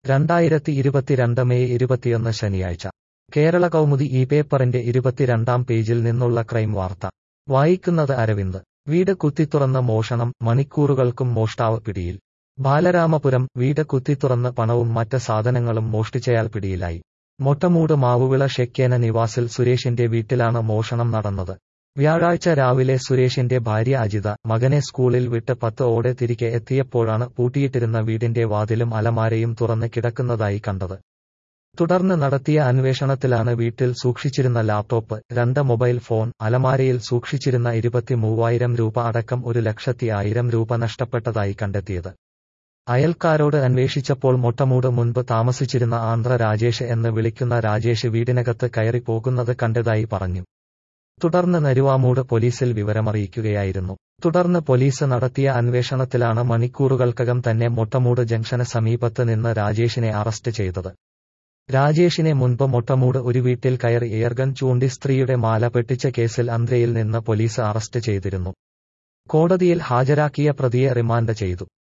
രണ്ടായിരത്തി ഇരുപത്തിരണ്ട് മെയ് ഇരുപത്തിയൊന്ന് ശനിയാഴ്ച കേരള കൗമുദി ഈ പേപ്പറിന്റെ ഇരുപത്തിരണ്ടാം പേജിൽ നിന്നുള്ള ക്രൈം വാർത്ത വായിക്കുന്നത് അരവിന്ദ് വീട് കുത്തിത്തുറന്ന് മോഷണം മണിക്കൂറുകൾക്കും മോഷ്ടാവ് പിടിയിൽ ബാലരാമപുരം വീട് കുത്തിത്തുറന്ന് പണവും മറ്റ് സാധനങ്ങളും മോഷ്ടിച്ചയാൾ പിടിയിലായി മൊട്ടമൂട് മാവുവിള ഷെക്കേന നിവാസിൽ സുരേഷിന്റെ വീട്ടിലാണ് മോഷണം നടന്നത് വ്യാഴാഴ്ച രാവിലെ സുരേഷിന്റെ ഭാര്യ അജിത മകനെ സ്കൂളിൽ വിട്ട് പത്ത് ഓടെ തിരികെ എത്തിയപ്പോഴാണ് പൂട്ടിയിട്ടിരുന്ന വീടിന്റെ വാതിലും അലമാരയും തുറന്ന് കിടക്കുന്നതായി കണ്ടത് തുടർന്ന് നടത്തിയ അന്വേഷണത്തിലാണ് വീട്ടിൽ സൂക്ഷിച്ചിരുന്ന ലാപ്ടോപ്പ് രണ്ട് മൊബൈൽ ഫോൺ അലമാരയിൽ സൂക്ഷിച്ചിരുന്ന ഇരുപത്തി മൂവായിരം രൂപ അടക്കം ഒരു ലക്ഷത്തി ആയിരം രൂപ നഷ്ടപ്പെട്ടതായി കണ്ടെത്തിയത് അയൽക്കാരോട് അന്വേഷിച്ചപ്പോൾ മൊട്ടമൂട് മുൻപ് താമസിച്ചിരുന്ന ആന്ധ്ര രാജേഷ് എന്ന് വിളിക്കുന്ന രാജേഷ് വീടിനകത്ത് കയറി പോകുന്നത് കണ്ടതായി പറഞ്ഞു തുടർന്ന് നരുവാമൂട് പോലീസിൽ വിവരമറിയിക്കുകയായിരുന്നു തുടർന്ന് പോലീസ് നടത്തിയ അന്വേഷണത്തിലാണ് മണിക്കൂറുകൾക്കകം തന്നെ മൊട്ടമൂട് ജംഗ്ഷന് സമീപത്ത് നിന്ന് രാജേഷിനെ അറസ്റ്റ് ചെയ്തത് രാജേഷിനെ മുൻപ് മൊട്ടമൂട് ഒരു വീട്ടിൽ കയറി എയർഗൺ ചൂണ്ടി സ്ത്രീയുടെ മാല പെട്ടിച്ച കേസിൽ ആന്ധ്രയിൽ നിന്ന് പോലീസ് അറസ്റ്റ് ചെയ്തിരുന്നു കോടതിയിൽ ഹാജരാക്കിയ പ്രതിയെ റിമാൻഡ് ചെയ്തു